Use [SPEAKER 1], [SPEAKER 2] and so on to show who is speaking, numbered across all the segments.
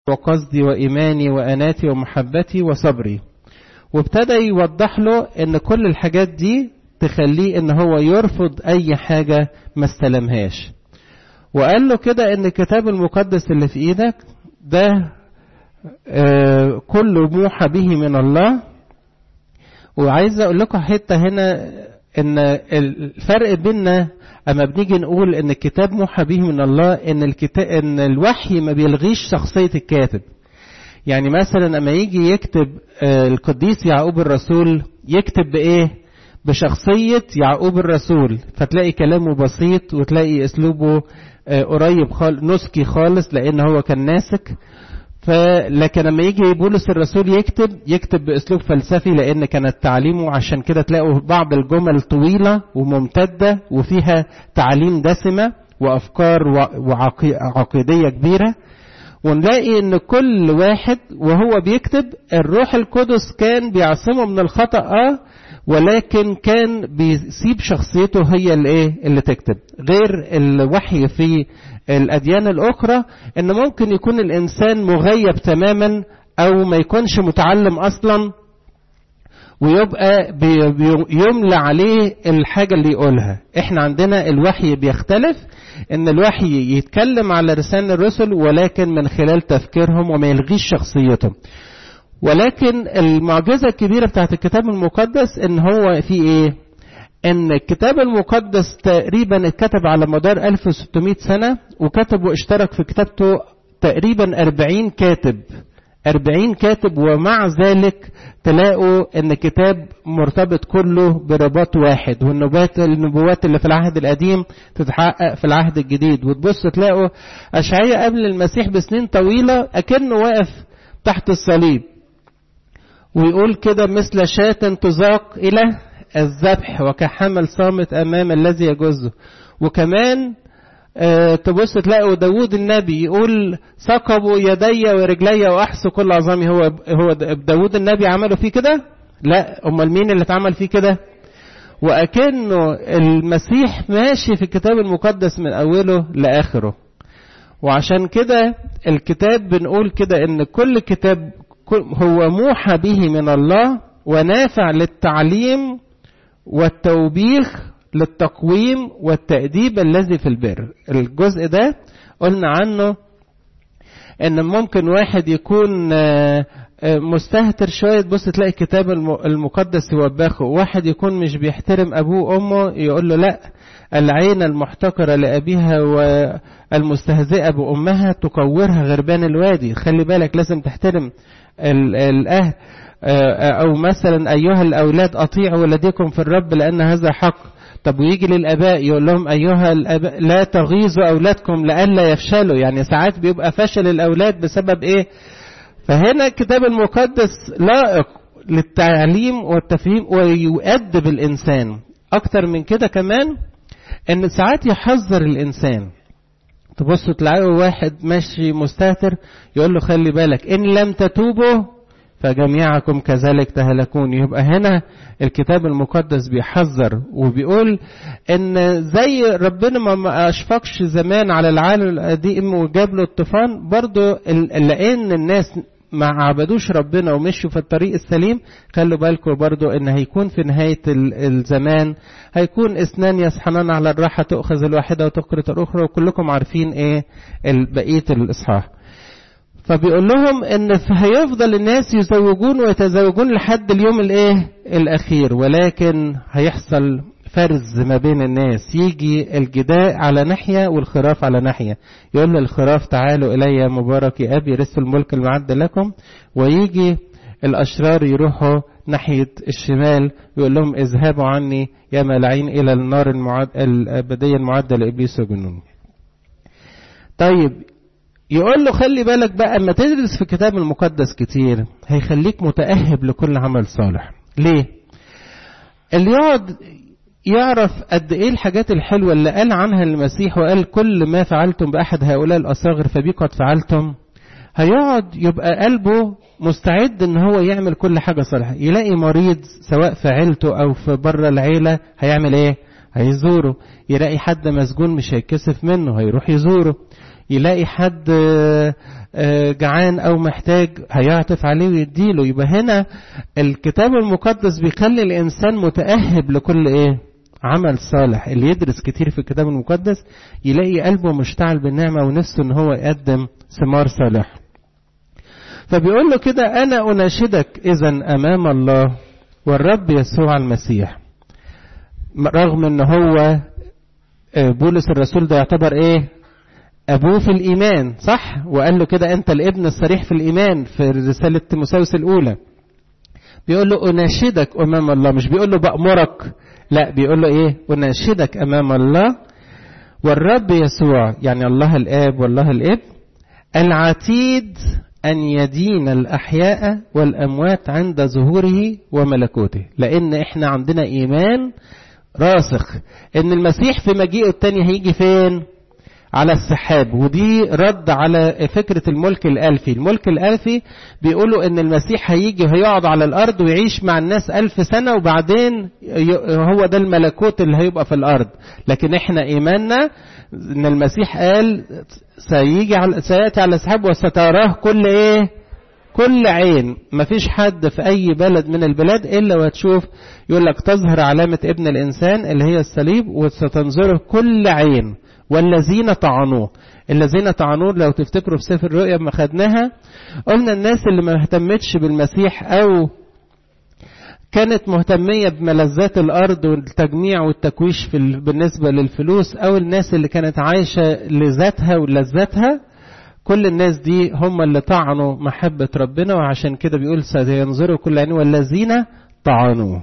[SPEAKER 1] وقصدي وإيماني وأناتي ومحبتي وصبري وابتدى يوضح له ان كل الحاجات دي تخليه ان هو يرفض اي حاجة ما استلمهاش وقال له كده ان الكتاب المقدس اللي في ايدك ده آه كله موحى به من الله وعايز اقول لكم حته هنا ان الفرق بيننا اما بنيجي نقول ان الكتاب موحى به من الله ان الكتاب ان الوحي ما بيلغيش شخصيه الكاتب يعني مثلا اما يجي يكتب القديس يعقوب الرسول يكتب بايه بشخصية يعقوب الرسول فتلاقي كلامه بسيط وتلاقي اسلوبه قريب خالص نسكي خالص لان هو كان ناسك فلكن لما يجي بولس الرسول يكتب يكتب باسلوب فلسفي لان كانت تعليمه عشان كده تلاقوا بعض الجمل طويله وممتده وفيها تعاليم دسمه وافكار وعقيديه كبيره ونلاقي ان كل واحد وهو بيكتب الروح القدس كان بيعصمه من الخطا اه ولكن كان بيسيب شخصيته هي الايه اللي تكتب غير الوحي في الاديان الاخرى ان ممكن يكون الانسان مغيب تماما او ما يكونش متعلم اصلا ويبقى يملى عليه الحاجه اللي يقولها احنا عندنا الوحي بيختلف ان الوحي يتكلم على لسان الرسل ولكن من خلال تفكيرهم وما يلغيش شخصيتهم ولكن المعجزة الكبيرة بتاعت الكتاب المقدس ان هو في ايه ان الكتاب المقدس تقريبا اتكتب على مدار 1600 سنة وكتب واشترك في كتابته تقريبا 40 كاتب 40 كاتب ومع ذلك تلاقوا ان الكتاب مرتبط كله برباط واحد والنبوات النبوات اللي في العهد القديم تتحقق في العهد الجديد وتبص تلاقوا اشعياء قبل المسيح بسنين طويله اكنه واقف تحت الصليب ويقول كده مثل شاة تذاق الى الذبح وكحمل صامت امام الذي يجزه وكمان أه تبص تلاقوا داود النبي يقول ثقبوا يدي ورجلي واحسوا كل عظامي هو هو داود النبي عملوا فيه كده لا امال مين اللي اتعمل فيه كده واكنه المسيح ماشي في الكتاب المقدس من اوله لاخره وعشان كده الكتاب بنقول كده ان كل كتاب هو موحى به من الله ونافع للتعليم والتوبيخ للتقويم والتأديب الذي في البر الجزء ده قلنا عنه ان ممكن واحد يكون مستهتر شوية تبص تلاقي الكتاب المقدس يوبخه واحد يكون مش بيحترم أبوه وأمه يقول له لا العين المحتقرة لأبيها والمستهزئة بأمها تكورها غربان الوادي خلي بالك لازم تحترم الأهل أو مثلا أيها الأولاد أطيعوا ولديكم في الرب لأن هذا حق طب ويجي للآباء يقول لهم أيها الآباء لا تغيظوا أولادكم لئلا يفشلوا يعني ساعات بيبقى فشل الأولاد بسبب إيه فهنا الكتاب المقدس لائق للتعليم والتفهيم ويؤدب الإنسان أكتر من كده كمان إن ساعات يحذر الإنسان تبصوا تلاقوا واحد ماشي مستهتر يقول له خلي بالك إن لم تتوبوا فجميعكم كذلك تهلكون يبقى هنا الكتاب المقدس بيحذر وبيقول ان زي ربنا ما اشفقش زمان على العالم القديم وجاب له الطوفان برضو لان الناس ما عبدوش ربنا ومشوا في الطريق السليم خلوا بالكم برضو ان هيكون في نهاية الزمان هيكون اثنان يصحنان على الراحة تؤخذ الواحدة وتقرط الاخرى وكلكم عارفين ايه بقية الاصحاح فبيقول لهم ان هيفضل الناس يزوجون ويتزوجون لحد اليوم الايه الاخير ولكن هيحصل فرز ما بين الناس يجي الجداء على ناحية والخراف على ناحية يقول للخراف تعالوا إلي مبارك ابي رثوا الملك المعد لكم ويجي الأشرار يروحوا ناحية الشمال ويقول لهم اذهبوا عني يا ملاعين إلى النار المعد... الأبدية المعدة لإبليس وجنون طيب يقول له خلي بالك بقى اما تدرس في الكتاب المقدس كتير هيخليك متأهب لكل عمل صالح ليه اللي يقعد يعرف قد ايه الحاجات الحلوة اللي قال عنها المسيح وقال كل ما فعلتم بأحد هؤلاء الأصاغر فبي قد فعلتم هيقعد يبقى قلبه مستعد ان هو يعمل كل حاجة صالحة يلاقي مريض سواء في عيلته او في بره العيلة هيعمل ايه هيزوره يلاقي حد مسجون مش هيتكسف منه هيروح يزوره يلاقي حد جعان او محتاج هيعطف عليه ويديله يبقى هنا الكتاب المقدس بيخلي الانسان متاهب لكل ايه عمل صالح اللي يدرس كتير في الكتاب المقدس يلاقي قلبه مشتعل بالنعمه ونفسه ان هو يقدم ثمار صالح فبيقول له كده انا اناشدك اذا امام الله والرب يسوع المسيح رغم ان هو بولس الرسول ده يعتبر ايه ابوه في الايمان صح وقال له كده انت الابن الصريح في الايمان في رساله تيموثاوس الاولى بيقول له اناشدك امام الله مش بيقول له بامرك لا بيقول له ايه اناشدك امام الله والرب يسوع يعني الله الاب والله الابن العتيد أن يدين الأحياء والأموات عند ظهوره وملكوته لأن إحنا عندنا إيمان راسخ إن المسيح في مجيئه التاني هيجي فين على السحاب ودي رد على فكرة الملك الألفي الملك الألفي بيقولوا إن المسيح هيجي هيقعد على الأرض ويعيش مع الناس ألف سنة وبعدين هو ده الملكوت اللي هيبقى في الأرض لكن إحنا إيماننا إن المسيح قال سيجي على سيأتي على السحاب وستراه كل إيه كل عين مفيش حد في أي بلد من البلاد إلا وتشوف يقول لك تظهر علامة ابن الإنسان اللي هي الصليب وستنظره كل عين والذين طعنوه الذين طعنوه لو تفتكروا في سفر الرؤيا ما خدناها قلنا الناس اللي ما اهتمتش بالمسيح او كانت مهتمية بملذات الأرض والتجميع والتكويش في بالنسبة للفلوس أو الناس اللي كانت عايشة لذاتها ولذاتها كل الناس دي هم اللي طعنوا محبة ربنا وعشان كده بيقول سينظروا كل عين والذين طعنوه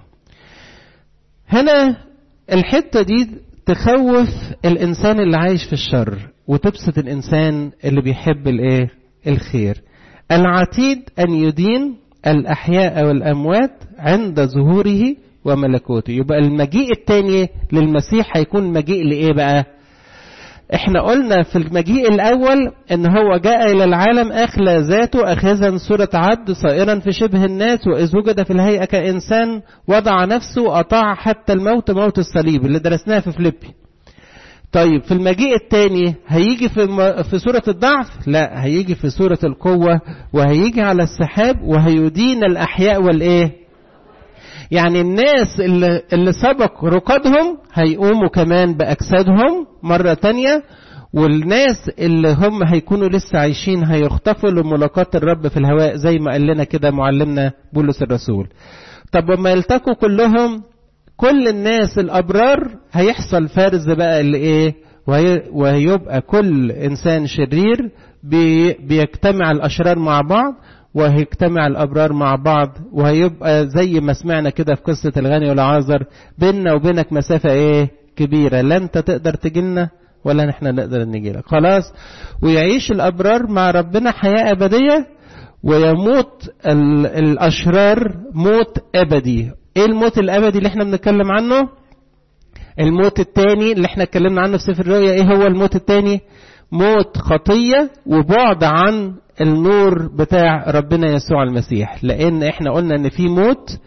[SPEAKER 1] هنا الحتة دي تخوف الانسان اللي عايش في الشر وتبسط الانسان اللي بيحب الايه الخير العتيد ان يدين الاحياء والاموات عند ظهوره وملكوته يبقى المجيء الثاني للمسيح هيكون مجيء لايه بقى احنا قلنا في المجيء الاول ان هو جاء الى العالم اخلى ذاته اخذا صورة عبد صائرا في شبه الناس واذ وجد في الهيئة كانسان وضع نفسه واطاع حتى الموت موت الصليب اللي درسناها في فليبي طيب في المجيء الثاني هيجي في في صورة الضعف لا هيجي في صورة القوة وهيجي على السحاب وهيدين الاحياء والايه يعني الناس اللي, اللي سبق رقادهم هيقوموا كمان بأجسادهم مرة تانية والناس اللي هم هيكونوا لسه عايشين هيختفوا لملاقاة الرب في الهواء زي ما قال لنا كده معلمنا بولس الرسول طب وما يلتقوا كلهم كل الناس الأبرار هيحصل فرز بقى اللي إيه وهيبقى كل إنسان شرير بي بيجتمع الأشرار مع بعض وهيجتمع الأبرار مع بعض وهيبقى زي ما سمعنا كده في قصة الغني والعازر بيننا وبينك مسافة ايه كبيرة لا انت تقدر تجيلنا ولا نحن نقدر نجيلك خلاص ويعيش الأبرار مع ربنا حياة أبدية ويموت الأشرار موت أبدي ايه الموت الأبدي اللي احنا بنتكلم عنه الموت التاني اللي احنا اتكلمنا عنه في سفر الرؤيا ايه هو الموت التاني موت خطية وبعد عن النور بتاع ربنا يسوع المسيح لان احنا قلنا ان في موت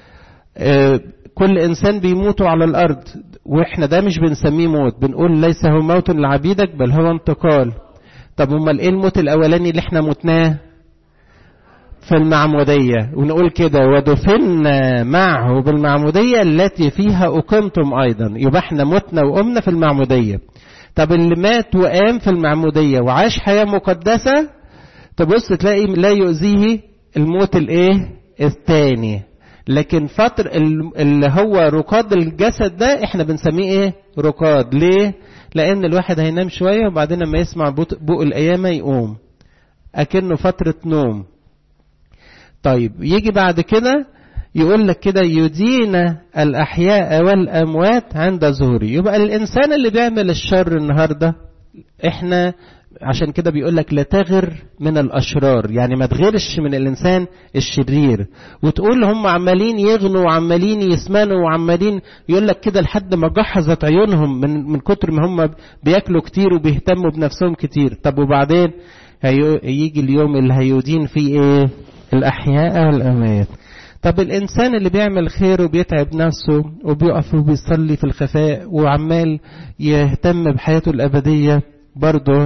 [SPEAKER 1] كل انسان بيموت على الارض واحنا ده مش بنسميه موت بنقول ليس هو موت لعبيدك بل هو انتقال طب امال ايه الموت الاولاني اللي احنا متناه في المعمودية ونقول كده ودفنا معه بالمعمودية التي فيها أقمتم أيضا يبقى احنا متنا وقمنا في المعمودية طب اللي مات وقام في المعمودية وعاش حياة مقدسة تبص تلاقي لا يؤذيه الموت الايه الثاني لكن فتر اللي هو رقاد الجسد ده احنا بنسميه ايه رقاد ليه لان الواحد هينام شويه وبعدين لما يسمع بوق القيامه يقوم اكنه فتره نوم طيب يجي بعد كده يقول لك كده يدين الاحياء والاموات عند ظهوري يبقى الانسان اللي بيعمل الشر النهارده احنا عشان كده بيقول لك لا تغر من الاشرار يعني ما تغيرش من الانسان الشرير وتقول هم عمالين يغنوا وعمالين يسمنوا وعمالين يقول لك كده لحد ما جحظت عيونهم من من كتر ما هم بياكلوا كتير وبيهتموا بنفسهم كتير طب وبعدين هيجي اليوم اللي هيدين فيه ايه الاحياء والاموات طب الانسان اللي بيعمل خير وبيتعب نفسه وبيقف وبيصلي في الخفاء وعمال يهتم بحياته الابديه برضه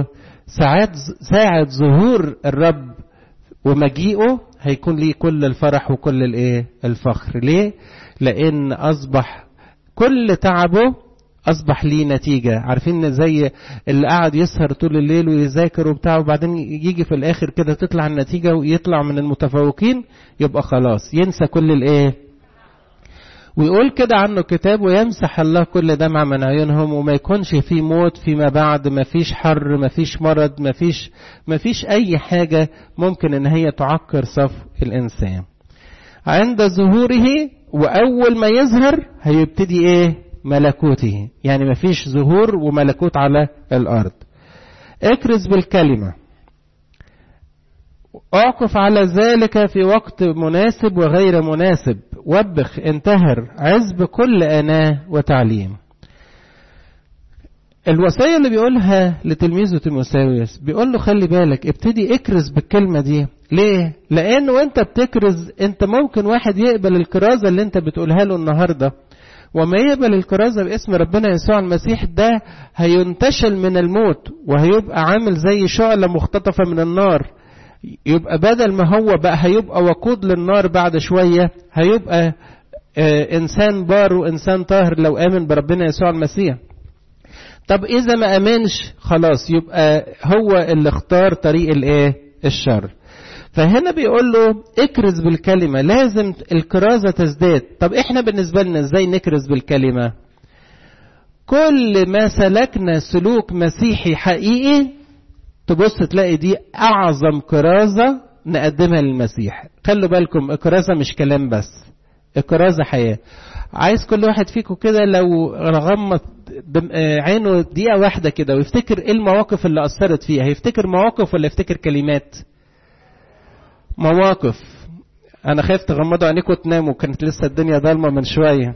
[SPEAKER 1] ساعات ساعة ظهور الرب ومجيئه هيكون ليه كل الفرح وكل الايه الفخر ليه لان اصبح كل تعبه اصبح ليه نتيجه عارفين زي اللي قعد يسهر طول الليل ويذاكر وبتاع وبعدين يجي في الاخر كده تطلع النتيجه ويطلع من المتفوقين يبقى خلاص ينسى كل الايه ويقول كده عنه كتاب ويمسح الله كل دمع من عيونهم وما يكونش في موت فيما بعد ما فيش حر ما فيش مرض ما فيش ما فيش اي حاجة ممكن ان هي تعكر صف الانسان عند ظهوره واول ما يظهر هيبتدي ايه ملكوته يعني ما فيش ظهور وملكوت على الارض اكرز بالكلمه اعكف على ذلك في وقت مناسب وغير مناسب وبخ انتهر عز بكل أناة وتعليم الوصية اللي بيقولها لتلميذه تيموساوس بيقول له خلي بالك ابتدي اكرز بالكلمة دي ليه؟ لأنه وانت بتكرز انت ممكن واحد يقبل الكرازة اللي انت بتقولها له النهاردة وما يقبل الكرازة باسم ربنا يسوع المسيح ده هينتشل من الموت وهيبقى عامل زي شعلة مختطفة من النار يبقى بدل ما هو بقى هيبقى وقود للنار بعد شوية هيبقى آه إنسان بار وإنسان طاهر لو آمن بربنا يسوع المسيح طب إذا ما آمنش خلاص يبقى هو اللي اختار طريق الإيه الشر فهنا بيقول له اكرز بالكلمة لازم الكرازة تزداد طب احنا بالنسبة لنا ازاي نكرز بالكلمة كل ما سلكنا سلوك مسيحي حقيقي تبص تلاقي دي أعظم كرازة نقدمها للمسيح خلوا بالكم الكرازة مش كلام بس الكرازة حياة عايز كل واحد فيكم كده لو غمض عينه دقيقة واحدة كده ويفتكر ايه المواقف اللي أثرت فيها هيفتكر مواقف ولا يفتكر كلمات مواقف أنا خايف تغمضوا عينيكم وتناموا كانت لسه الدنيا ضلمة من شوية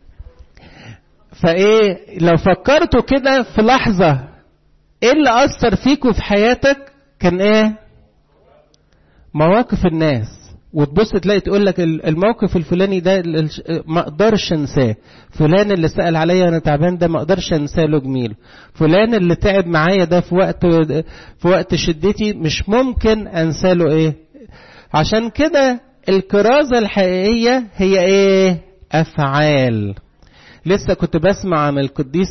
[SPEAKER 1] فايه لو فكرتوا كده في لحظة ايه اللي اثر فيكوا في حياتك كان ايه مواقف الناس وتبص تلاقي تقول لك الموقف الفلاني ده ما اقدرش انساه فلان اللي سال عليا انا تعبان ده ما اقدرش انساه له جميل فلان اللي تعب معايا ده في وقت في وقت شدتي مش ممكن انسى له ايه عشان كده الكرازه الحقيقيه هي ايه افعال لسه كنت بسمع عن القديس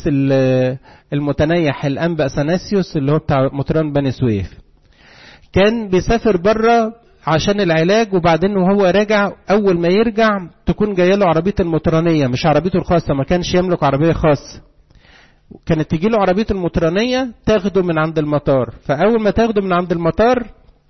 [SPEAKER 1] المتنيح الانبا اثناسيوس اللي هو بتاع مطران بني سويف كان بيسافر بره عشان العلاج وبعدين وهو راجع اول ما يرجع تكون جايه له عربيه المطرانيه مش عربيته الخاصه ما كانش يملك عربيه خاصه كانت تجي له عربيه المطرانيه تاخده من عند المطار فاول ما تاخده من عند المطار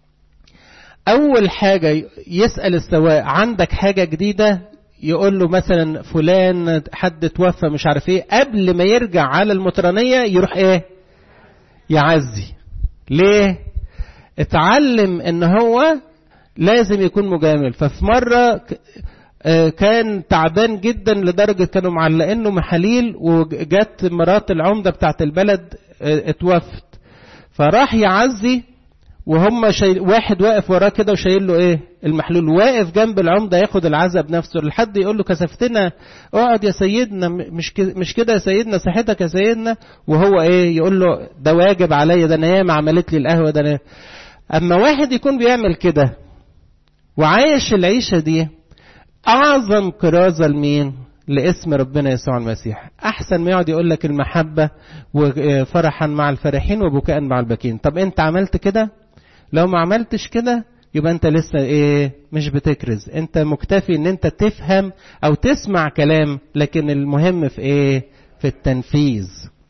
[SPEAKER 1] اول حاجه يسال السواق عندك حاجه جديده يقول له مثلا فلان حد توفى مش عارف ايه قبل ما يرجع على المطرانيه يروح ايه يعزي ليه اتعلم ان هو لازم يكون مجامل ففي مره كان تعبان جدا لدرجه كانوا معلقينه محاليل وجت مرات العمده بتاعت البلد اتوفت فراح يعزي وهم شي... واحد واقف وراه كده وشايل له ايه المحلول واقف جنب العمده ياخد العزا بنفسه لحد يقول له كسفتنا اقعد يا سيدنا مش ك... مش كده يا سيدنا صحتك يا سيدنا وهو ايه يقول له ده واجب عليا ده انا ياما عملت لي القهوه ده انا اما واحد يكون بيعمل كده وعايش العيشه دي اعظم كرازه لمين لاسم ربنا يسوع المسيح احسن ما يقعد يقول لك المحبه وفرحا مع الفرحين وبكاء مع الباكين طب انت عملت كده لو ما عملتش كده يبقى انت لسه ايه مش بتكرز انت مكتفي ان انت تفهم او تسمع كلام لكن المهم في ايه في التنفيذ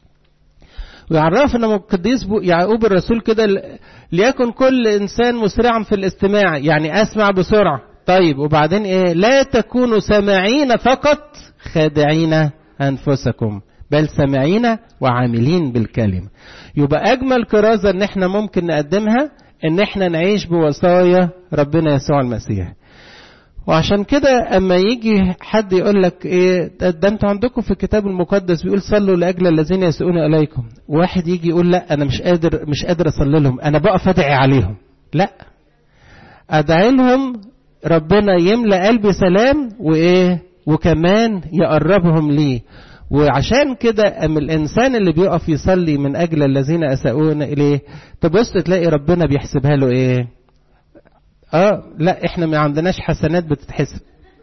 [SPEAKER 1] ويعرفنا القديس يعقوب الرسول كده ليكن كل انسان مسرعا في الاستماع يعني اسمع بسرعه طيب وبعدين ايه لا تكونوا سامعين فقط خادعين انفسكم بل سامعين وعاملين بالكلمه يبقى اجمل كرازه ان احنا ممكن نقدمها ان احنا نعيش بوصايا ربنا يسوع المسيح وعشان كده اما يجي حد يقول لك ايه ده انتوا عندكم في الكتاب المقدس بيقول صلوا لاجل الذين يسيئون اليكم واحد يجي يقول لا انا مش قادر مش قادر اصلي لهم انا بقف ادعي عليهم لا ادعي لهم ربنا يملى قلبي سلام وايه وكمان يقربهم ليه وعشان كده أم الإنسان اللي بيقف يصلي من أجل الذين أساءون إليه تبص تلاقي ربنا بيحسبها له إيه آه لا إحنا ما عندناش حسنات بتتحسب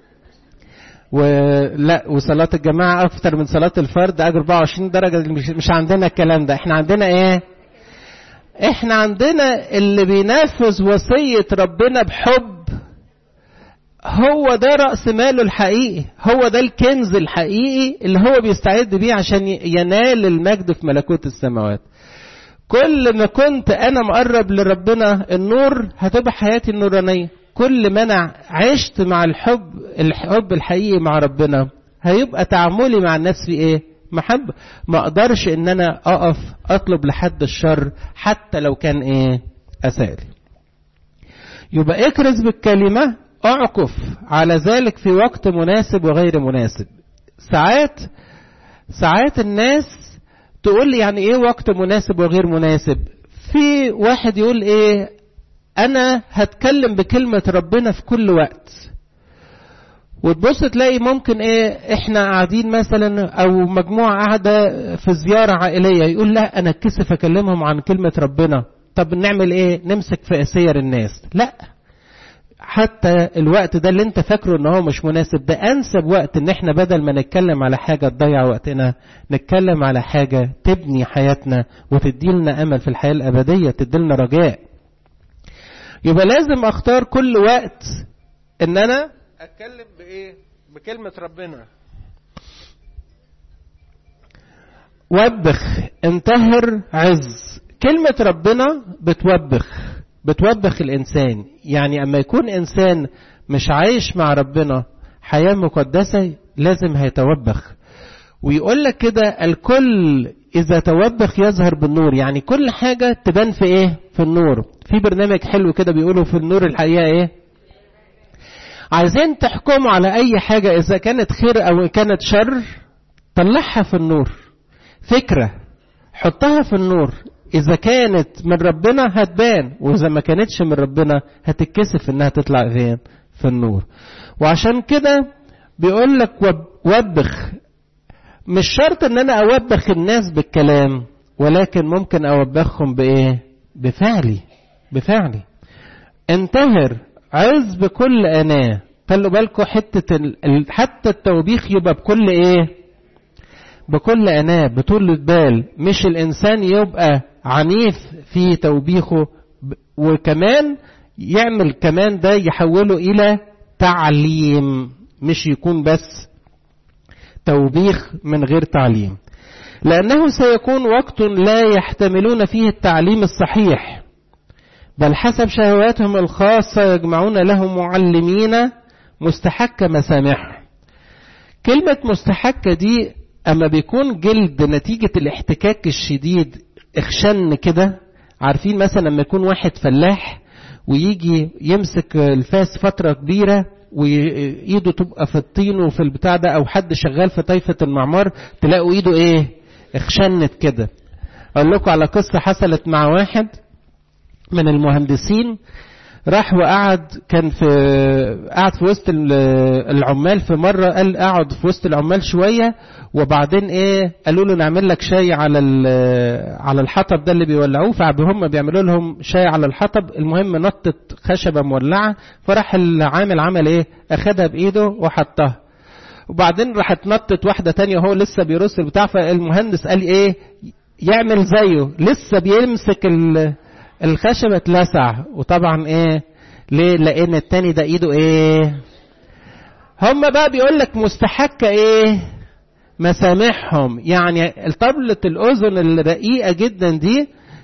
[SPEAKER 1] ولا وصلاة الجماعة أكتر من صلاة الفرد أجر 24 درجة مش, مش عندنا الكلام ده إحنا عندنا إيه إحنا عندنا اللي بينفذ وصية ربنا بحب هو ده رأس ماله الحقيقي هو ده الكنز الحقيقي اللي هو بيستعد بيه عشان ينال المجد في ملكوت السماوات كل ما كنت أنا مقرب لربنا النور هتبقى حياتي النورانية كل ما أنا عشت مع الحب الحب الحقيقي مع ربنا هيبقى تعاملي مع الناس في إيه محبة ما أقدرش إن أنا أقف أطلب لحد الشر حتى لو كان إيه أسالي يبقى اكرز بالكلمة اعكف على ذلك في وقت مناسب وغير مناسب ساعات ساعات الناس تقول لي يعني ايه وقت مناسب وغير مناسب في واحد يقول ايه انا هتكلم بكلمة ربنا في كل وقت وتبص تلاقي ممكن ايه احنا قاعدين مثلا او مجموعة قاعدة في زيارة عائلية يقول لا انا اتكسف اكلمهم عن كلمة ربنا طب نعمل ايه نمسك في اسير الناس لا حتى الوقت ده اللي انت فاكره ان هو مش مناسب ده انسب وقت ان احنا بدل ما نتكلم على حاجة تضيع وقتنا نتكلم على حاجة تبني حياتنا وتدي لنا امل في الحياة الابدية تدي لنا رجاء يبقى لازم اختار كل وقت ان انا اتكلم بايه بكلمة ربنا وبخ انتهر عز كلمة ربنا بتوبخ بتوبخ الإنسان يعني أما يكون إنسان مش عايش مع ربنا حياة مقدسة لازم هيتوبخ ويقول لك كده الكل إذا توبخ يظهر بالنور يعني كل حاجة تبان في إيه في النور في برنامج حلو كده بيقولوا في النور الحقيقة إيه عايزين تحكموا على أي حاجة إذا كانت خير أو كانت شر طلعها في النور فكرة حطها في النور إذا كانت من ربنا هتبان وإذا ما كانتش من ربنا هتتكسف إنها تطلع فين؟ في النور. وعشان كده بيقول لك وبخ مش شرط إن أنا أوبخ الناس بالكلام ولكن ممكن أوبخهم بإيه؟ بفعلي بفعلي. انتهر عز بكل أناة خلوا بالكم حتة ال... حتى التوبيخ يبقى بكل إيه؟ بكل أناة بطولة بال مش الإنسان يبقى عنيف في توبيخه وكمان يعمل كمان ده يحوله إلى تعليم مش يكون بس توبيخ من غير تعليم لأنه سيكون وقت لا يحتملون فيه التعليم الصحيح بل حسب شهواتهم الخاصة يجمعون لهم معلمين مستحكة مسامح كلمة مستحكة دي أما بيكون جلد نتيجة الاحتكاك الشديد اخشن كده عارفين مثلا لما يكون واحد فلاح ويجي يمسك الفاس فترة كبيرة وإيده تبقى في الطين وفي البتاع ده أو حد شغال في طايفة المعمار تلاقوا إيده إيه اخشنت كده أقول لكم على قصة حصلت مع واحد من المهندسين راح وقعد كان في قعد في وسط العمال في مره قال اقعد في وسط العمال شويه وبعدين ايه قالوا له نعمل لك شاي على على الحطب ده اللي بيولعوه فهم بيعملوا لهم شاي على الحطب المهم نطت خشبه مولعه فراح العامل عمل ايه اخدها بايده وحطها وبعدين راحت نطت واحده تانية وهو لسه بيرص البتاع فالمهندس قال ايه يعمل زيه لسه بيمسك الخشبة اتلسع وطبعا ايه ليه لان التاني ده ايده ايه هم بقى بيقول لك مستحكة ايه مسامحهم يعني طبلة الاذن الرقيقة جدا دي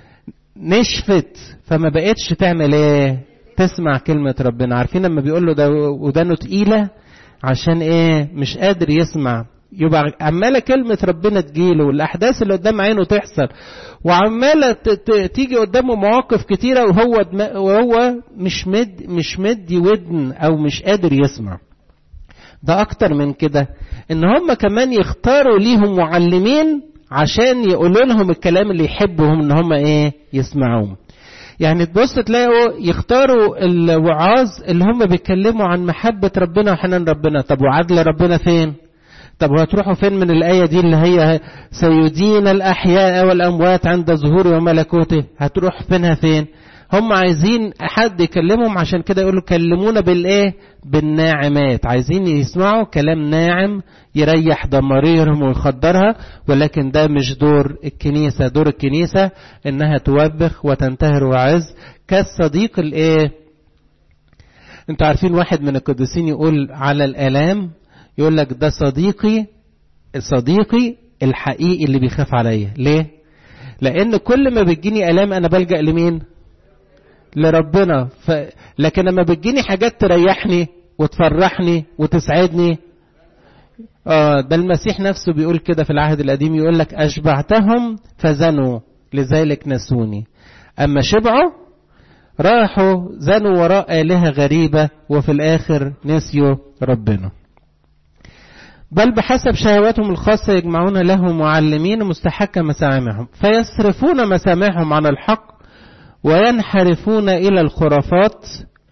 [SPEAKER 1] نشفت فما بقتش تعمل ايه تسمع كلمة ربنا عارفين لما بيقول له ده ودانه تقيلة عشان ايه مش قادر يسمع يبقى عمالة كلمة ربنا تجيله والأحداث اللي قدام عينه تحصل وعمالة تيجي قدامه مواقف كتيرة وهو وهو مش مد مش مدي ودن أو مش قادر يسمع. ده أكتر من كده إن هم كمان يختاروا ليهم معلمين عشان يقولوا لهم الكلام اللي يحبهم إن هم إيه يسمعوه. يعني تبص تلاقوا يختاروا الوعاظ اللي هم بيتكلموا عن محبة ربنا وحنان ربنا، طب وعدل ربنا فين؟ طب وهتروحوا فين من الآية دي اللي هي سيدين الأحياء والأموات عند ظهوره وملكوته هتروح فينها فين هم عايزين حد يكلمهم عشان كده يقولوا كلمونا بالايه بالناعمات عايزين يسمعوا كلام ناعم يريح ضماريرهم ويخدرها ولكن ده مش دور الكنيسة دور الكنيسة انها توبخ وتنتهر وعز كالصديق الايه انتوا عارفين واحد من القديسين يقول على الالام يقول لك ده صديقي صديقي الحقيقي اللي بيخاف عليا ليه لان كل ما بتجيني الام انا بلجا لمين لربنا ف... لكن لما بتجيني حاجات تريحني وتفرحني وتسعدني آه ده المسيح نفسه بيقول كده في العهد القديم يقول لك أشبعتهم فزنوا لذلك نسوني أما شبعوا راحوا زنوا وراء آلهة غريبة وفي الآخر نسيوا ربنا بل بحسب شهواتهم الخاصة يجمعون لهم معلمين مستحكة مسامعهم فيصرفون مسامعهم عن الحق وينحرفون إلى الخرافات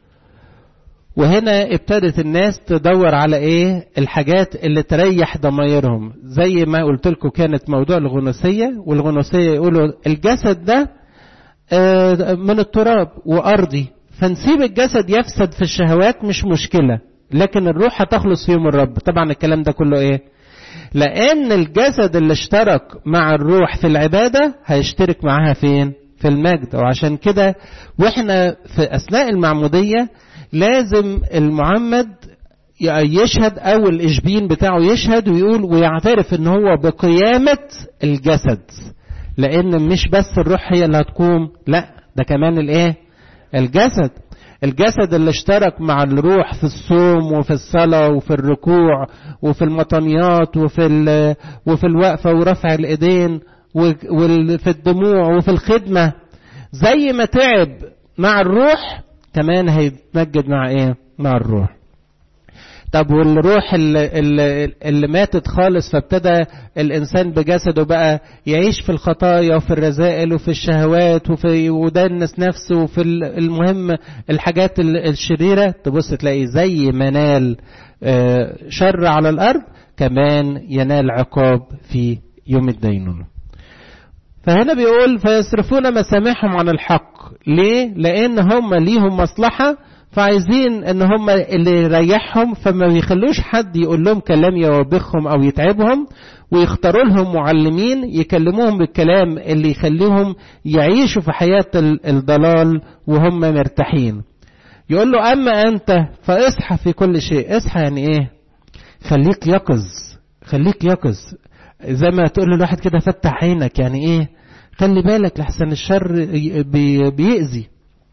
[SPEAKER 1] وهنا ابتدت الناس تدور على ايه الحاجات اللي تريح ضمايرهم زي ما قلت لكم كانت موضوع الغنوسية والغنوسية يقولوا الجسد ده من التراب وأرضي فنسيب الجسد يفسد في الشهوات مش مشكلة لكن الروح هتخلص في يوم الرب طبعا الكلام ده كله ايه لأن الجسد اللي اشترك مع الروح في العبادة هيشترك معاها فين في المجد وعشان كده واحنا في أثناء المعمودية لازم المعمد يشهد او الاشبين بتاعه يشهد ويقول ويعترف ان هو بقيامة الجسد لان مش بس الروح هي اللي هتقوم لا ده كمان الايه الجسد الجسد اللي اشترك مع الروح في الصوم وفي الصلاة وفي الركوع وفي المطنيات وفي وفي الوقفة ورفع الايدين وفي الدموع وفي الخدمة زي ما تعب مع الروح كمان هيتمجد مع ايه مع الروح طب والروح اللي, اللي, اللي ماتت خالص فابتدى الانسان بجسده بقى يعيش في الخطايا وفي الرذائل وفي الشهوات وفي ودنس نفسه وفي المهم الحاجات الشريرة تبص تلاقي زي ما نال شر على الارض كمان ينال عقاب في يوم الدينونة فهنا بيقول فيصرفون مسامعهم عن الحق ليه لان هم ليهم مصلحة فعايزين ان هم اللي يريحهم فما بيخلوش حد يقول لهم كلام يوبخهم او يتعبهم ويختاروا لهم معلمين يكلموهم بالكلام اللي يخليهم يعيشوا في حياة الضلال وهم مرتاحين يقول له اما انت فاصحى في كل شيء اصحى يعني ايه خليك يقظ خليك يقظ زي ما تقول للواحد كده فتح عينك يعني ايه خلي بالك لحسن الشر بي بيأذي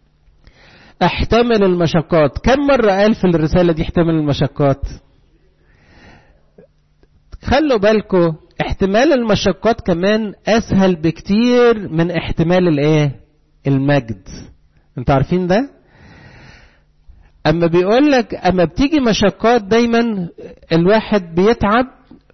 [SPEAKER 1] احتمل المشقات كم مرة قال في الرسالة دي احتمل المشقات خلوا بالكم احتمال المشقات كمان اسهل بكتير من احتمال الايه المجد انتوا عارفين ده اما بيقول لك اما بتيجي مشقات دايما الواحد بيتعب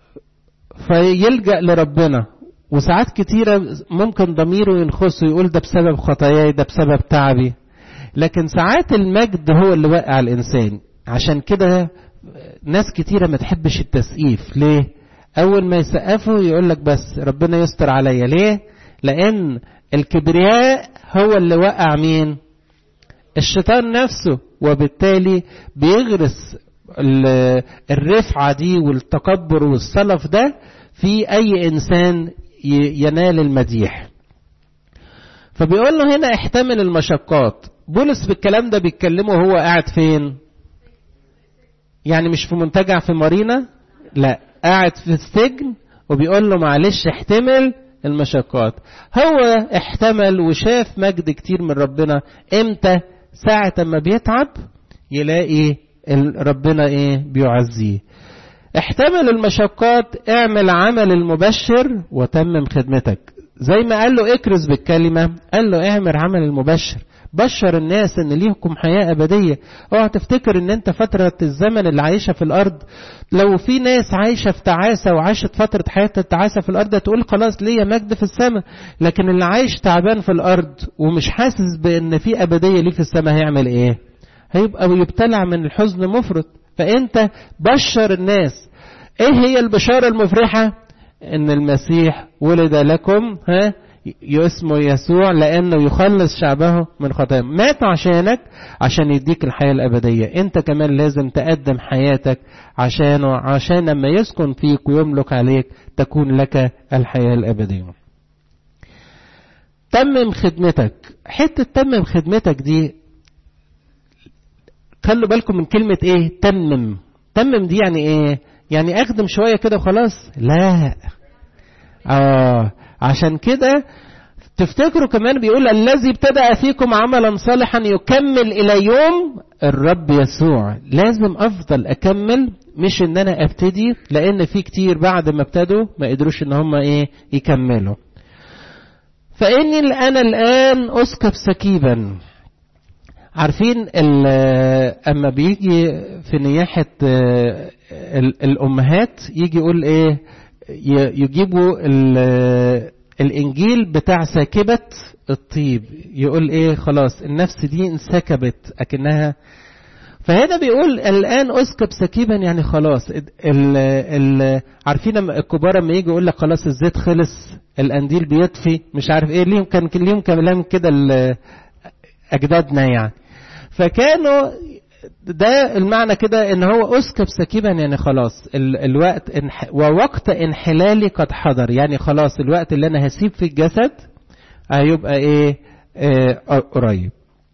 [SPEAKER 1] فيلجأ لربنا وساعات كتيرة ممكن ضميره ينخص ويقول ده بسبب خطاياي ده بسبب تعبي لكن ساعات المجد هو اللي وقع الإنسان عشان كده ناس كتيرة ما تحبش التسقيف ليه أول ما يسقفوا يقول لك بس ربنا يستر عليا ليه لأن الكبرياء هو اللي وقع مين الشيطان نفسه وبالتالي بيغرس الرفعة دي والتكبر والسلف ده في أي إنسان ينال المديح فبيقول له هنا احتمل المشقات بولس بالكلام ده بيتكلمه وهو قاعد فين يعني مش في منتجع في مارينا لا قاعد في السجن وبيقول له معلش احتمل المشقات هو احتمل وشاف مجد كتير من ربنا امتى ساعة ما بيتعب يلاقي ربنا ايه بيعزيه احتمل المشقات اعمل عمل المبشر وتمم خدمتك زي ما قال له اكرز بالكلمة قال له اعمل عمل المبشر بشر الناس ان ليكم حياة ابدية اوعى تفتكر ان انت فترة الزمن اللي عايشة في الارض لو في ناس عايشة في تعاسة وعاشت فترة حياة التعاسة في الارض تقول خلاص ليا مجد في السماء لكن اللي عايش تعبان في الارض ومش حاسس بان في ابدية ليه في السماء هيعمل ايه هيبقى يبتلع من الحزن مفرط فانت بشر الناس ايه هي البشارة المفرحة ان المسيح ولد لكم ها اسمه يسوع لانه يخلص شعبه من خطاياهم مات عشانك عشان يديك الحياه الابديه انت كمان لازم تقدم حياتك عشانه عشان لما يسكن فيك ويملك عليك تكون لك الحياه الابديه تمم خدمتك حته تمم خدمتك دي خلوا بالكم من كلمه ايه تمم تمم دي يعني ايه يعني اخدم شويه كده وخلاص لا اه عشان كده تفتكروا كمان بيقول الذي ابتدأ فيكم عملا صالحا يكمل إلى يوم الرب يسوع لازم أفضل أكمل مش إن أنا أبتدي لأن في كتير بعد ما ابتدوا ما قدروش إن هم إيه يكملوا فإني أنا الآن أسكب سكيبا عارفين أما بيجي في نياحة الأمهات يجي يقول إيه يجيبوا الانجيل بتاع ساكبة الطيب يقول ايه خلاص النفس دي انسكبت اكنها فهنا بيقول الان اسكب سكيبا يعني خلاص ال ال عارفين لما الكبار لما يجي يقول لك خلاص الزيت خلص القنديل بيطفي مش عارف ايه ليهم كان ليهم كلام كده اجدادنا يعني فكانوا ده المعنى كده ان هو اسكب سكيبا يعني خلاص ال الوقت انح ووقت انحلالي قد حضر يعني خلاص الوقت اللي انا هسيب في الجسد هيبقى ايه اه قريب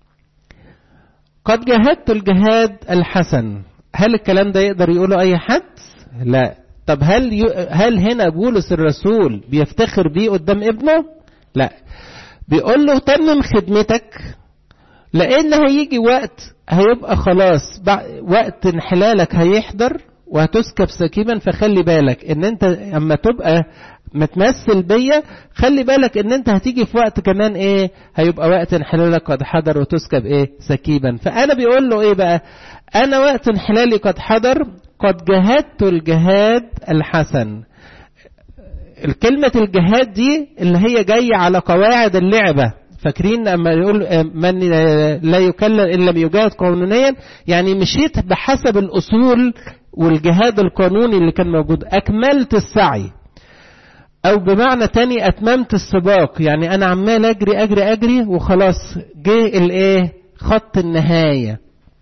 [SPEAKER 1] قد جاهدت الجهاد الحسن هل الكلام ده يقدر يقوله اي حد لا طب هل ي... هل هنا بولس الرسول بيفتخر بيه قدام ابنه لا بيقول له تمم خدمتك لان هيجي وقت هيبقى خلاص وقت انحلالك هيحضر وهتسكب سكيبا فخلي بالك ان انت اما تبقى متمثل بيا خلي بالك ان انت هتيجي في وقت كمان ايه هيبقى وقت انحلالك قد حضر وتسكب ايه سكيبا فانا بيقول له ايه بقى انا وقت انحلالي قد حضر قد جهدت الجهاد الحسن الكلمة الجهاد دي اللي هي جاية على قواعد اللعبة فاكرين لما يقول من لا يكلم ان لم يجاهد قانونيا يعني مشيت بحسب الاصول والجهاد القانوني اللي كان موجود اكملت السعي او بمعنى تاني اتممت السباق يعني انا عمال اجري اجري اجري وخلاص جه الايه خط النهايه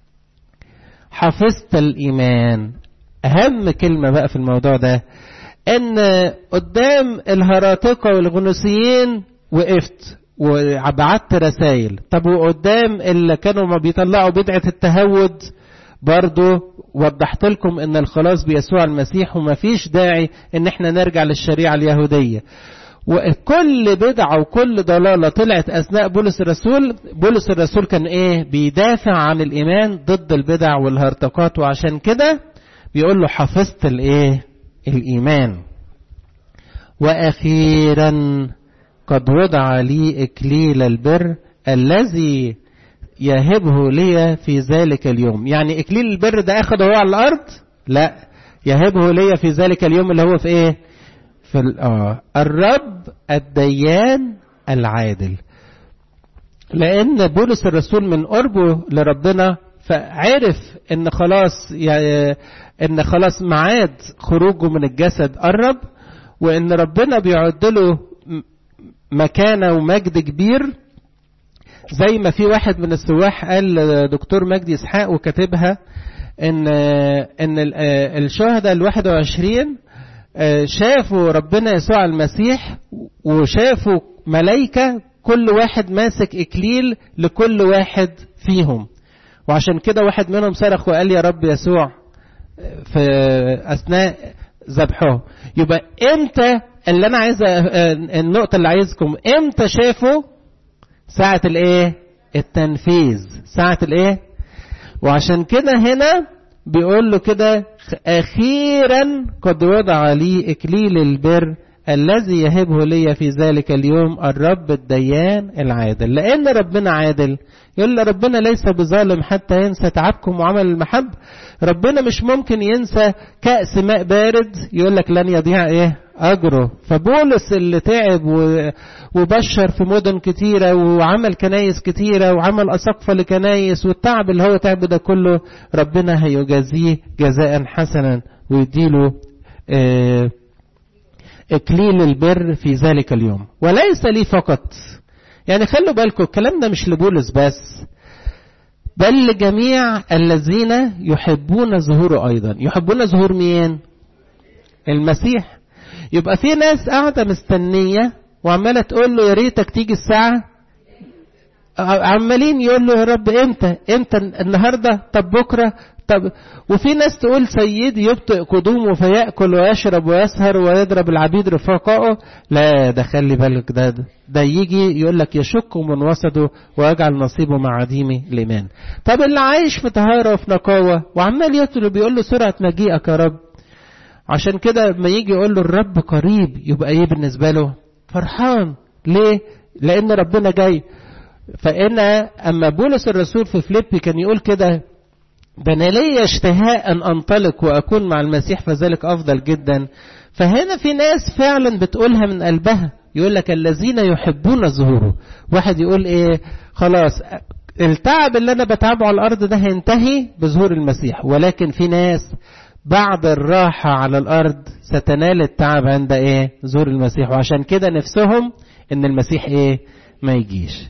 [SPEAKER 1] حفظت الايمان اهم كلمه بقى في الموضوع ده ان قدام الهراطقه والغنوسيين وقفت وبعت رسائل طب وقدام اللي كانوا ما بيطلعوا بدعة التهود برضو وضحت لكم ان الخلاص بيسوع المسيح وما فيش داعي ان احنا نرجع للشريعة اليهودية وكل بدعة وكل ضلالة طلعت أثناء بولس الرسول بولس الرسول كان إيه بيدافع عن الإيمان ضد البدع والهرطقات وعشان كده بيقول له حفظت الإيه الإيمان وأخيرا قد وضع لي إكليل البر الذي يهبه لي في ذلك اليوم يعني إكليل البر ده أخده هو على الأرض لا يهبه لي في ذلك اليوم اللي هو في إيه في آه الرب الديان العادل لأن بولس الرسول من قربه لربنا فعرف ان خلاص يعني ان خلاص ميعاد خروجه من الجسد قرب وان ربنا بيعد له مكانه ومجد كبير زي ما في واحد من السواح قال دكتور مجدي اسحاق وكاتبها ان ان الشهداء ال 21 شافوا ربنا يسوع المسيح وشافوا ملائكه كل واحد ماسك اكليل لكل واحد فيهم وعشان كده واحد منهم صرخ وقال يا رب يسوع في اثناء ذبحه يبقى امتى اللي انا عايز النقطه اللي عايزكم امتى شافوا ساعه الايه التنفيذ ساعه الايه وعشان كده هنا بيقول له كده اخيرا قد وضع لي اكليل البر الذي يهبه لي في ذلك اليوم الرب الديان العادل لان ربنا عادل يقول له ربنا ليس بظالم حتى ينسى تعبكم وعمل المحب ربنا مش ممكن ينسى كأس ماء بارد يقول لك لن يضيع ايه اجره فبولس اللي تعب وبشر في مدن كتيره وعمل كنايس كتيره وعمل اساقفه لكنايس والتعب اللي هو تعب ده كله ربنا هيجازيه جزاء حسنا ويديله إكليل البر في ذلك اليوم وليس لي فقط يعني خلوا بالكم الكلام ده مش لبولس بس بل لجميع الذين يحبون ظهوره أيضا يحبون ظهور مين المسيح يبقى في ناس قاعدة مستنية وعمالة تقول له يا ريتك تيجي الساعة عمالين يقول له يا رب امتى امتى النهارده طب بكره طب وفي ناس تقول سيدي يبطئ قدومه فيأكل ويشرب ويسهر ويضرب العبيد رفقائه لا ده خلي بالك ده ده يجي يقول لك يشك من وسطه ويجعل نصيبه مع عديم الإيمان طب اللي عايش في طهارة وفي نقاوة وعمال يطلب بيقول له سرعة مجيئك يا رب عشان كده لما يجي يقول له الرب قريب يبقى ايه بالنسبة له فرحان ليه لأن ربنا جاي فإن أما بولس الرسول في فليبي كان يقول كده ده أنا ليا اشتهاء أن أنطلق وأكون مع المسيح فذلك أفضل جدا فهنا في ناس فعلا بتقولها من قلبها يقول لك الذين يحبون ظهوره واحد يقول إيه خلاص التعب اللي أنا بتعبه على الأرض ده هينتهي بظهور المسيح ولكن في ناس بعد الراحة على الأرض ستنال التعب عند إيه ظهور المسيح وعشان كده نفسهم إن المسيح إيه ما يجيش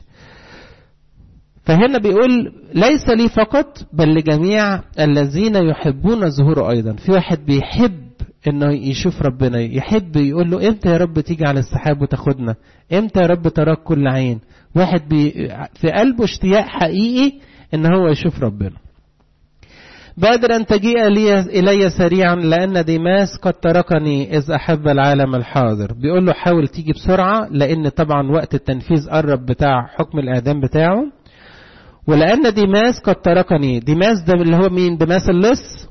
[SPEAKER 1] فهنا بيقول ليس لي فقط بل لجميع الذين يحبون ظهوره ايضا في واحد بيحب انه يشوف ربنا يحب يقول له امتى يا رب تيجي على السحاب وتاخدنا امتى يا رب تراك كل عين واحد بي في قلبه اشتياق حقيقي ان هو يشوف ربنا بادر أن تجيء لي إلي سريعا لأن ديماس قد تركني إذ أحب العالم الحاضر بيقول له حاول تيجي بسرعة لأن طبعا وقت التنفيذ قرب بتاع حكم الإعدام بتاعه ولأن ديماس قد تركني ديماس ده اللي هو مين ديماس اللص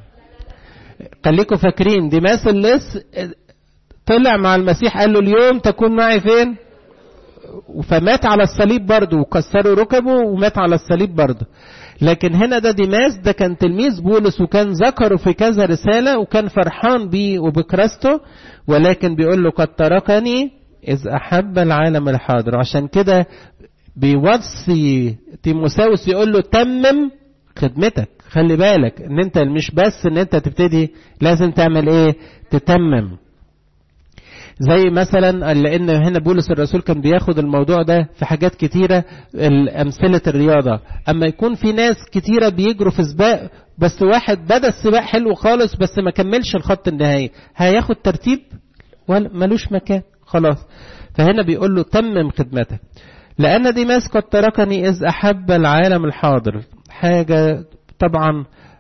[SPEAKER 1] خليكم فاكرين ديماس اللص طلع مع المسيح قال له اليوم تكون معي فين فمات على الصليب برضه وكسروا ركبه ومات على الصليب برضه لكن هنا ده ديماس ده كان تلميذ بولس وكان ذكره في كذا رسالة وكان فرحان بيه وبكراسته ولكن بيقول له قد تركني إذ أحب العالم الحاضر عشان كده بيوصي تيموساوس يقول له تمم خدمتك خلي بالك ان انت مش بس ان انت تبتدي لازم تعمل ايه تتمم زي مثلا لان هنا بولس الرسول كان بياخد الموضوع ده في حاجات كتيرة امثلة الرياضة اما يكون في ناس كتيرة بيجروا في سباق بس واحد بدا السباق حلو خالص بس ما كملش الخط النهائي هياخد ترتيب ولا ملوش مكان خلاص فهنا بيقول له تمم خدمتك لأن ديماس قد تركني إذ أحب العالم الحاضر حاجة طبعا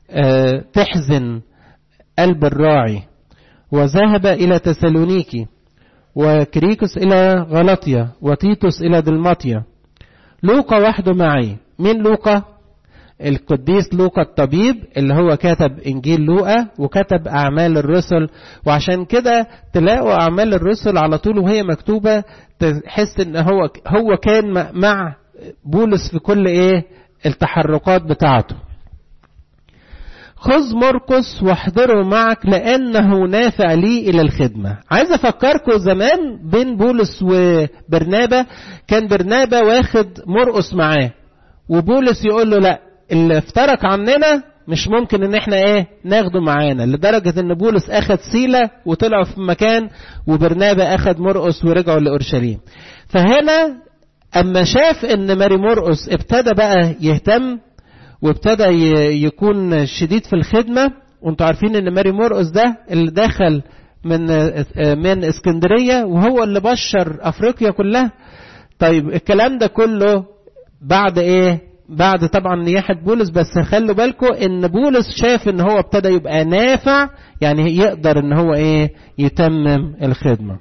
[SPEAKER 1] تحزن قلب الراعي وذهب إلى تسالونيكي وكريكوس إلى غلطية وتيتوس إلى دلماطيا لوقا وحده معي مين لوقا القديس لوقا الطبيب اللي هو كتب انجيل لوقا وكتب اعمال الرسل وعشان كده تلاقوا اعمال الرسل على طول وهي مكتوبه تحس ان هو هو كان مع بولس في كل ايه التحركات بتاعته خذ مرقس واحضره معك لانه نافع لي الى الخدمه عايز افكركم زمان بين بولس وبرنابا كان برنابا واخد مرقس معاه وبولس يقول له لا اللي افترك عننا مش ممكن ان احنا ايه ناخده معانا لدرجة ان بولس اخد سيلة وطلعوا في مكان وبرنابا اخد مرقس ورجعوا لأورشليم فهنا اما شاف ان ماري مرقس ابتدى بقى يهتم وابتدى يكون شديد في الخدمة وانتوا عارفين ان ماري مرقس ده اللي دخل من من اسكندرية وهو اللي بشر افريقيا كلها طيب الكلام ده كله بعد ايه بعد طبعا نياحة بولس بس خلوا بالكم ان بولس شاف ان هو ابتدى يبقى نافع يعني يقدر ان هو ايه يتمم الخدمة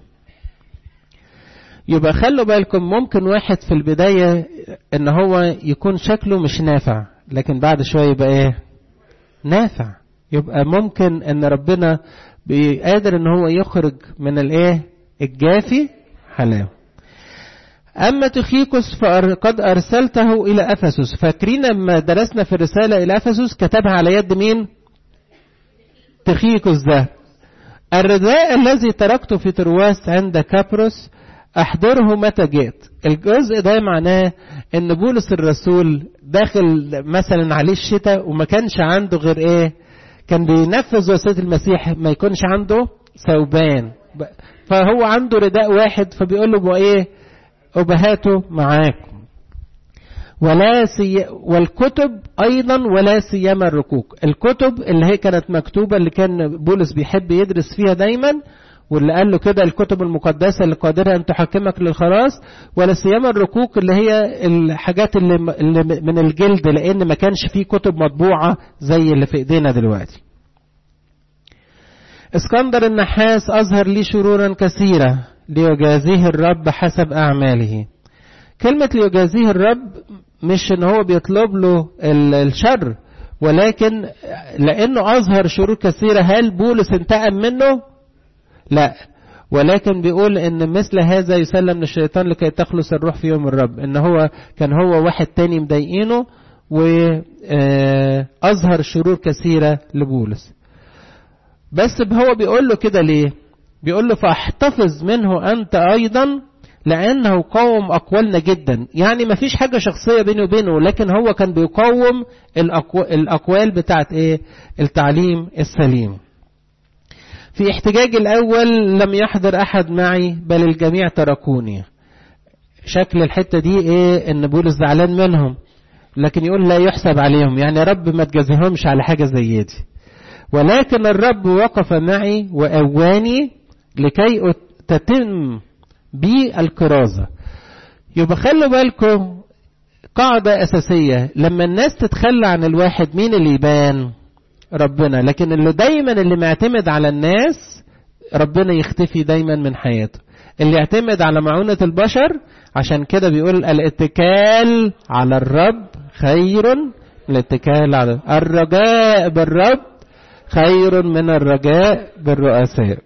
[SPEAKER 1] يبقى خلوا بالكم ممكن واحد في البداية ان هو يكون شكله مش نافع لكن بعد شوية يبقى ايه نافع يبقى ممكن ان ربنا قادر ان هو يخرج من الايه الجافي حلاوه أما تخيكوس فقد أرسلته إلى أفسس فاكرين لما درسنا في الرسالة إلى أفسس كتبها على يد مين تخيكوس ده الرداء الذي تركته في ترواس عند كابروس أحضره متى جئت الجزء ده معناه ان بولس الرسول داخل مثلا عليه الشتاء وما كانش عنده غير ايه كان بينفذ وصية المسيح ما يكونش عنده ثوبان فهو عنده رداء واحد فبيقول له ايه أبهاته معاكم ولا سي... والكتب أيضا ولا سيما الركوك الكتب اللي هي كانت مكتوبة اللي كان بولس بيحب يدرس فيها دايما واللي قال له كده الكتب المقدسة اللي قادرة أن تحكمك للخلاص ولا سيما الركوك اللي هي الحاجات اللي, اللي من الجلد لأن ما كانش فيه كتب مطبوعة زي اللي في إيدينا دلوقتي اسكندر النحاس أظهر لي شرورا كثيرة ليجازيه الرب حسب أعماله كلمة ليجازيه الرب مش ان هو بيطلب له الشر ولكن لانه اظهر شرور كثيرة هل بولس انتقم منه لا ولكن بيقول ان مثل هذا يسلم للشيطان لكي تخلص الروح في يوم الرب ان هو كان هو واحد تاني مضايقينه واظهر شرور كثيرة لبولس بس هو بيقول له كده ليه بيقول له فاحتفظ منه انت ايضا لأنه قوم أقوالنا جدا يعني ما فيش حاجة شخصية بينه وبينه لكن هو كان بيقوم الأقوال بتاعت إيه التعليم السليم في احتجاج الأول لم يحضر أحد معي بل الجميع تركوني شكل الحتة دي إيه إن بولس زعلان منهم لكن يقول لا يحسب عليهم يعني رب ما تجازيهمش على حاجة زي دي ولكن الرب وقف معي وأواني لكي تتم بالكرازة يبقى خلوا بالكم قاعدة أساسية لما الناس تتخلى عن الواحد مين اللي يبان ربنا لكن اللي دايما اللي معتمد على الناس ربنا يختفي دايما من حياته اللي يعتمد على معونة البشر عشان كده بيقول الاتكال على الرب خير من الاتكال على الرجاء بالرب خير من الرجاء بالرؤساء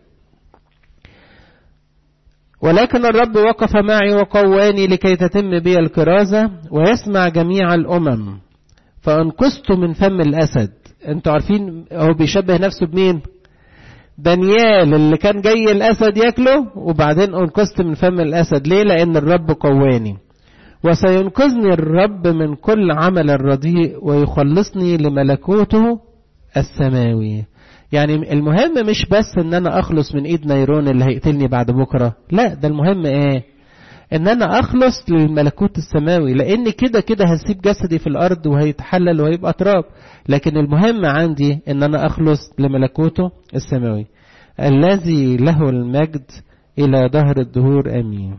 [SPEAKER 1] ولكن الرب وقف معي وقواني لكي تتم بي الكرازة ويسمع جميع الأمم فأنقذت من فم الأسد انتوا عارفين هو بيشبه نفسه بمين دانيال اللي كان جاي الأسد ياكله وبعدين أنقذت من فم الأسد ليه لأن الرب قواني وسينقذني الرب من كل عمل رديء ويخلصني لملكوته السماوي يعني المهم مش بس ان انا اخلص من ايد نيرون اللي هيقتلني بعد بكرة لا ده المهم ايه ان انا اخلص للملكوت السماوي لان كده كده هسيب جسدي في الارض وهيتحلل وهيبقى تراب لكن المهم عندي ان انا اخلص لملكوته السماوي الذي له المجد الى دهر الدهور امين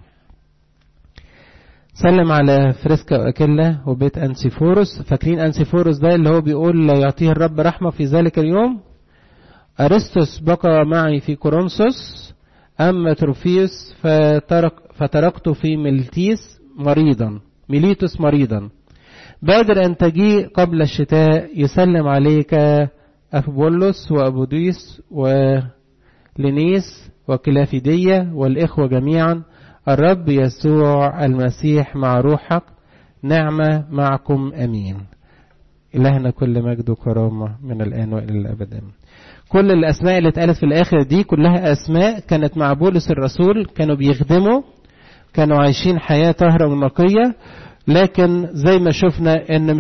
[SPEAKER 1] سلم على فريسكا واكيلا وبيت انسيفوروس فاكرين انسيفوروس ده اللي هو بيقول لا يعطيه الرب رحمه في ذلك اليوم أرسطس بقى معي في كورنثوس أما تروفيوس فترك فتركت في ملتيس مريضا ميليتوس مريضا بادر أن تجيء قبل الشتاء يسلم عليك أفبولس وأبوديس ولينيس وكلافيدية والإخوة جميعا الرب يسوع المسيح مع روحك نعمة معكم أمين إلهنا كل مجد وكرامة من الآن وإلى الأبد آمين كل الأسماء اللي اتقالت في الآخر دي كلها أسماء كانت مع بولس الرسول كانوا بيخدموا كانوا عايشين حياة طاهرة ونقية لكن زي ما شفنا إن